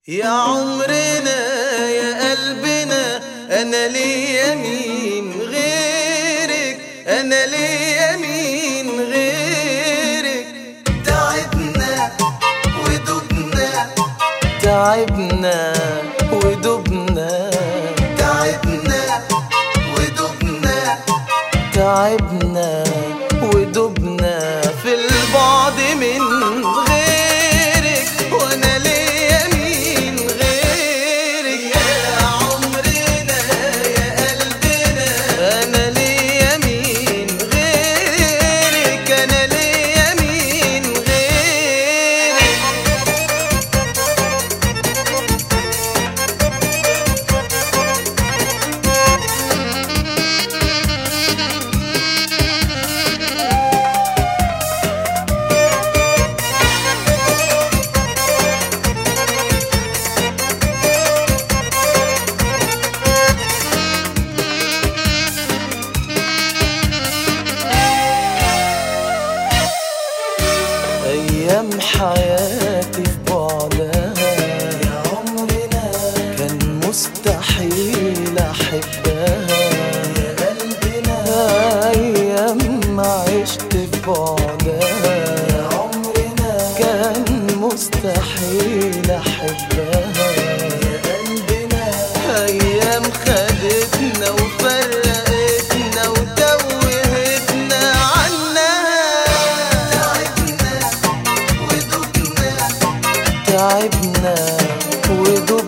يا عمرنا يا قلبنا انا ليا مين غيرك انا ليا مين غيرك تعبنا ودبنا تعبنا ودبنا تعبنا ودبنا تعبنا ودبنا في البعد من غيرك وانا ليا مين غيرك يا عمرنا يا قلبنا انا ليا مين غيرك انا ليا مين غيرك أيام حياتي في بعدها يا عمرنا كان مستحيل أحبها يا قلبنا أيام ما عشت في بعدها يا عمرنا كان مستحيل أحبها يا قلبنا أيام خدتنا وفرقتنا وتوهتنا عنها تعبنا ودبنا تعبنا ودبنا